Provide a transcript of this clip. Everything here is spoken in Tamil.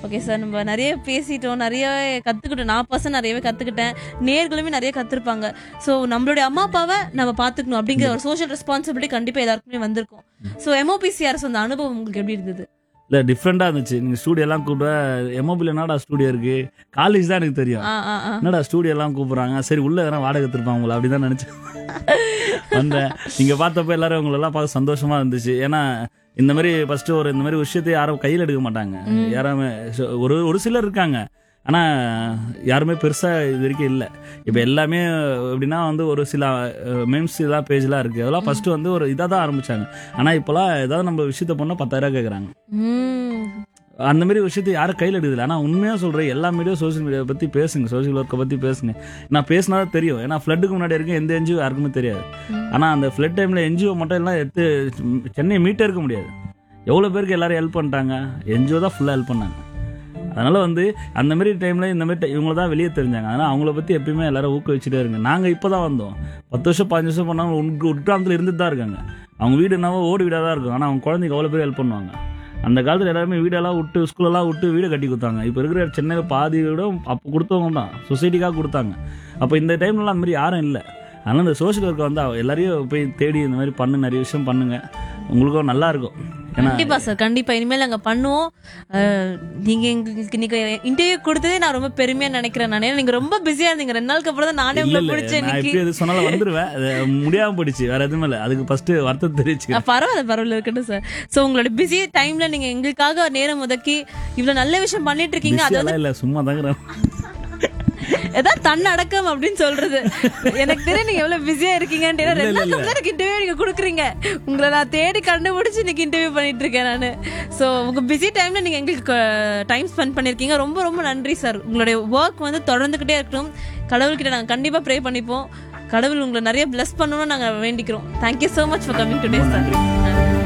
ஓகே சார் நம்ம நிறைய பேசிட்டோம் நிறைய கத்துக்கிட்டோம் நான் பர்சன் நிறையவே கத்துக்கிட்டேன் நேர்களுமே நிறைய கத்துருப்பாங்க ஸோ நம்மளுடைய அம்மா அப்பாவை நம்ம பார்த்துக்கணும் அப்படிங்கிற ஒரு சோஷியல் ரெஸ்பான்சிபிலிட்டி கண்டிப்பா எல்லாருக்குமே வந்திருக்கும் ஸோ எம்ஓபிசிஆர்எஸ் அந்த அனுபவம் உங்களுக்கு எப்படி இருந்தது இல்லை டிஃப்ரெண்டாக இருந்துச்சு நீங்கள் ஸ்டூடியோ எல்லாம் கூப்பிட எம்ஓபியில் என்னடா ஸ்டூடியோ இருக்கு காலேஜ் தான் எனக்கு தெரியும் ஆ ஆ ஆ என்னடா ஸ்டூடியோ எல்லாம் கூப்பிடுறாங்க சரி உள்ள எதனா வாடகை திருப்பாங்க உங்களை அப்படிதான் நினைச்சேன் வந்தேன் நீங்க பார்த்தப்ப எல்லாரும் உங்களெல்லாம் பார்க்க சந்தோஷமா இருந்துச்சு ஏன்னா இந்த மாதிரி ஃபர்ஸ்ட் ஒரு இந்த மாதிரி விஷயத்தை யாரும் கையில் எடுக்க மாட்டாங்க யாருமே so ஒரு ஒரு சிலர் இருக்காங்க ஆனா யாருமே பெருசா இது வரைக்கும் இல்லை இப்போ எல்லாமே எப்படின்னா வந்து ஒரு சில மெம்ஸ் இதெல்லாம் பேஜ்லாம் இருக்கு அதெல்லாம் ஃபர்ஸ்ட் வந்து ஒரு இதாக தான் ஆரம்பிச்சாங்க ஆனா இப்போலாம் ஏதாவது நம்ம விஷயத்த பண்ணால் பத்தாயிரம் கேட்குறாங்க ம் அந்த மாதிரி விஷயத்தை யாரும் கையில் எடுக்குதில்ல ஆனால் உண்மையாக சொல்கிறேன் எல்லா மீடியா சோஷியல் மீடியா பற்றி பேசுங்க சோஷியல் ஒர்க்கை பற்றி பேசுங்க நான் பேசினா தான் தெரியும் ஏன்னா ஃப்ளட்டுக்கு முன்னாடி இருக்க எந்த என்ஜிஓ யாருக்குமே தெரியாது ஆனால் அந்த ஃப்ளட் டைமில் என்ஜிஓ மட்டும் எல்லாம் எடுத்து சென்னை மீட்டே இருக்க முடியாது எவ்வளோ பேருக்கு எல்லாரும் ஹெல்ப் பண்ணிட்டாங்க என்ஜிஓ தான் ஃபுல்லாக ஹெல்ப் பண்ணாங்க அதனால வந்து அந்த மாதிரி டைமில் இந்த மாதிரி இவங்கள தான் வெளியே தெரிஞ்சாங்க அதனால் அவங்கள பற்றி எப்பயுமே எல்லாரும் ஊக்குவிச்சுட்டே இருங்க நாங்கள் இப்போ தான் வந்தோம் பத்து வருஷம் பதினஞ்சு வருஷம் பண்ணாங்க உங்க உட்காரத்தில் இருந்துட்டு தான் இருக்காங்க அவங்க வீடு என்னவோ ஓடு வீடாக தான் இருக்கும் ஆனால் அவங்க குழந்தைக்கு அவ்வளோ பேர் ஹெல்ப் பண்ணுவாங்க அந்த காலத்தில் எல்லாருமே வீடெல்லாம் விட்டு ஸ்கூலெல்லாம் விட்டு வீடு கட்டி கொடுத்தாங்க இப்போ இருக்கிற சென்னையில் பாதி விட அப்போ கொடுத்தவங்க தான் சொசைட்டிக்காக கொடுத்தாங்க அப்போ இந்த டைம்லலாம் அந்த மாதிரி யாரும் இல்லை அதனால் இந்த சோஷியல் ஒர்க்கை வந்து அவ- எல்லாரையும் போய் தேடி இந்த மாதிரி பண்ணு நிறைய விஷயம் பண்ணுங்க உங்களுக்கும் நல்லா இருக்கும் ஏன்னா கண்டிப்பா சார் கண்டிப்பா இனிமேல் நாங்க பண்ணுவோம் அஹ், நீங்க எங்களுக்கு நீங்க இன்டர்வியூ கொடுத்ததே நான் ரொம்ப பெருமையா நினைக்கிறேன் நான் ஏன்னா நீங்க ரொம்ப பிஸியா இருந்தீங்க ரெண்டு நாளுக்கு அப்புறம் தான் நானே இல்ல உங்களை இல்ல பிடிச்சேன் நான் இன்னைக்கு இப்போ எது சொன்னாலும் வந்துருவேன் அது முடியாம போயிடுச்சு வேற எதுவுமே இல்லை அதுக்கு ஃபர்ஸ்ட் வருத்தம் தெரிவிச்சு அஹ், பரவாயில்ல பரவாயில்ல இருக்கட்டும் சார் சோ உங்களோட பிஸி டைம்ல நீங்க எங்களுக்காக நேரம் ஒதுக்கி இவ்வளவு நல்ல விஷயம் பண்ணிட்டு இருக்கீங்க அது வந்து பிஸியெல்லாம் இல்லை சும்மா தாங்க ஏதாவது தன்னடக்கம் அப்படின்னு சொல்றது எனக்கு தெரியும் நீங்க எவ்வளவு பிஸியா இருக்கீங்கன்ட்டு ஏன்னா ரெண்டு நாளுக்கு அப்புறம் எனக்கு இன்டர்வியூ நீங்க கொடுக்குறீங்க உங்களை நான் தேடி கண்டுபிடிச்சு இன்னைக்கு இன்டர்வியூ பண்ணிட்டு இருக்கேன் நானு சோ உங்க பிஸி டைம்ல நீங்க எங்களுக்கு டைம் ஸ்பெண்ட் பண்ணிருக்கீங்க ரொம்ப ரொம்ப நன்றி சார் உங்களுடைய ஒர்க் வந்து தொடர்ந்துகிட்டே இருக்கட்டும் கடவுள்கிட்ட நாங்க கண்டிப்பா ப்ரே பண்ணிப்போம் கடவுள் உங்களை நிறைய பிளஸ் பண்ணணும்னு நாங்க வேண்டிக்கிறோம் thank you so much for coming today sir நன்றி